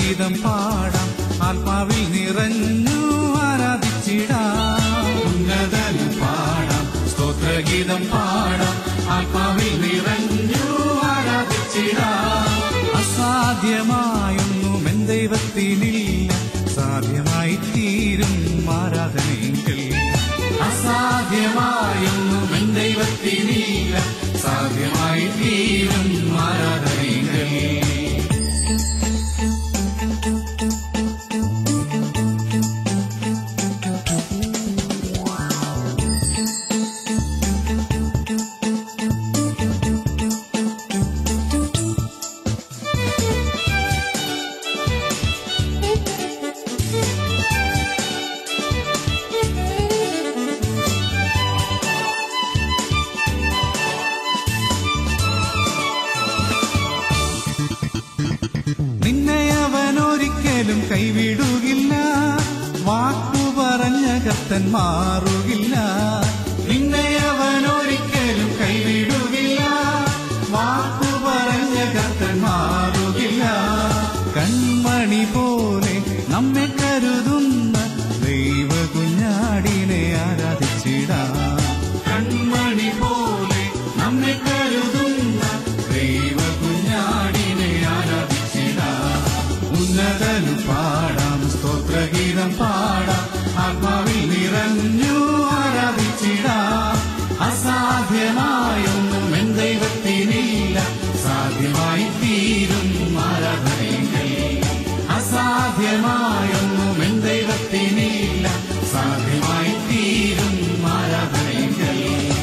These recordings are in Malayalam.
സ്തോത്രഗീതം പാടാം ആത്മാവിൽ നിറഞ്ഞു ആരാധിച്ചിടാം ഉന്നതന് പാടാം സ്തോത്രഗീതം പാടാം ആത്മാവിൽ നിറഞ്ഞു ആരാധിച്ചിടാം അസാധ്യമായൊന്നും എൻ ദൈവത്തിനില്ല സാധ്യമായി തീരും ആരാധനയെങ്കിൽ അസാധ്യമായൊന്നും എൻ ദൈവത്തിനില്ല സാധ്യമായി തീരും ആരാധനയെങ്കിൽ നിന്നെ അവൻ ഒരിക്കലും കൈവിടുകില്ല വാക്കു പറഞ്ഞ കത്തൻ മാറുകില്ല നിന്നെ അവൻ ഒരിക്കലും കൈവിടുകില്ല വാക്കു പറഞ്ഞ കത്തൻ മാറുകില്ല കൺമണി പോലെ നമ്മെ കരുതുന്ന ദൈവ കുഞ്ഞാടിനെ ആരാധിച്ചിടാം കൺമണി പോലെ നമ്മെ കരുതുന്ന ദൈവ കുഞ്ഞാടിനെ ആരാധിച്ചിടാം ഉന്നതനു പാടാം സ്തോത്രഗീതം പാടാം ആത്മാവിൽ നിറഞ്ഞു ആരാധിച്ചിടാം അസാധ്യമായൊന്നും എൻ ദൈവത്തിനില്ല സാധ്യമായി തീരും ആരാധനയെങ്കിൽ അസാധ്യമായൊന്നും എൻ ദൈവത്തിനില്ല സാധ്യമായി തീരും ആരാധനയെങ്കിൽ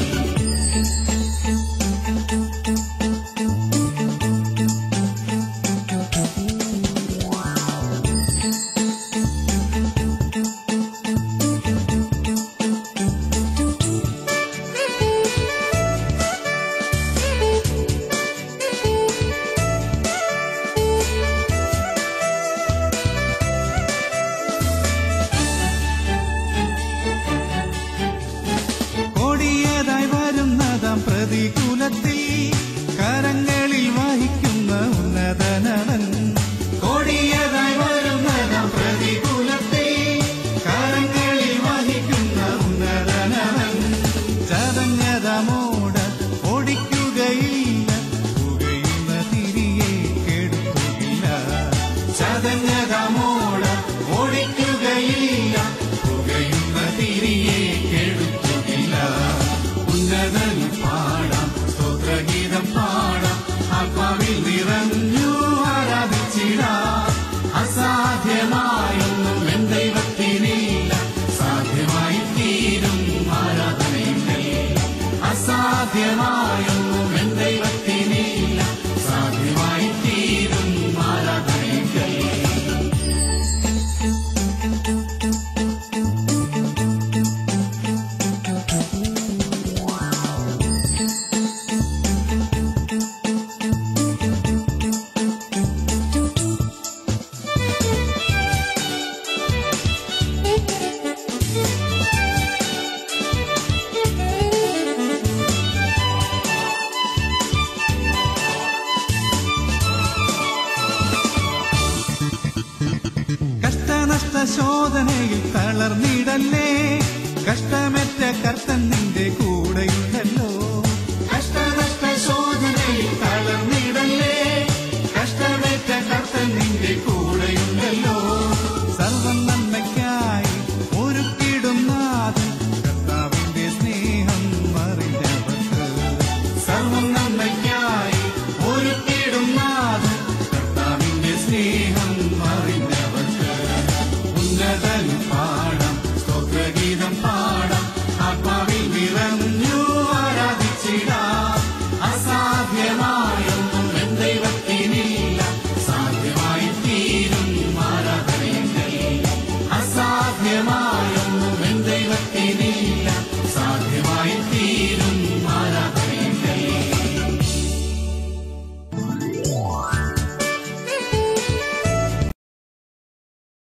കൊടിയതായി വരുന്നതാം പ്രതികൂലത്തിൽ കരങ്ങളിൽ വഹിക്കുന്ന ഉന്നതനവൻ കൊടിയതായി വരുന്നതാം പ്രതികൂലത്തിൽ കരങ്ങളിൽ വഹിക്കുന്ന ഉന്നതനവൻ ചതഞ്ഞതമോട് ഓടിക്കുകയില്ല പുകയുന്ന തിരിയെ കെടുത്തുകില്ല ചതഞ്ഞതമോട് ഓടിക്കുകയില്ല പുകയുന്ന തിരിയെ കെടുത്തുകില്ല ഉന്നതന് പാടാം സ്തോത്രഗീതം പാടാം ആത്മാവിൽ നിറഞ്ഞു ആരാധിച്ചിടാം അസാധ്യമായൊന്നും എൻ ദൈവത്തിനില്ല സാധ്യമായി തീരും ആരാധനയെങ്കിൽ അസാധ്യമായൊന്നും എൻ ദൈവത്തിനില്ല സാധ്യമായി തീരും ആരാധനയെങ്കിൽ കഷ്ടനഷ്ട ശോധനയിൽ തളർന്നിടല്ലേ കഷ്ടമറ്റ കർത്തൻ നിന്റെ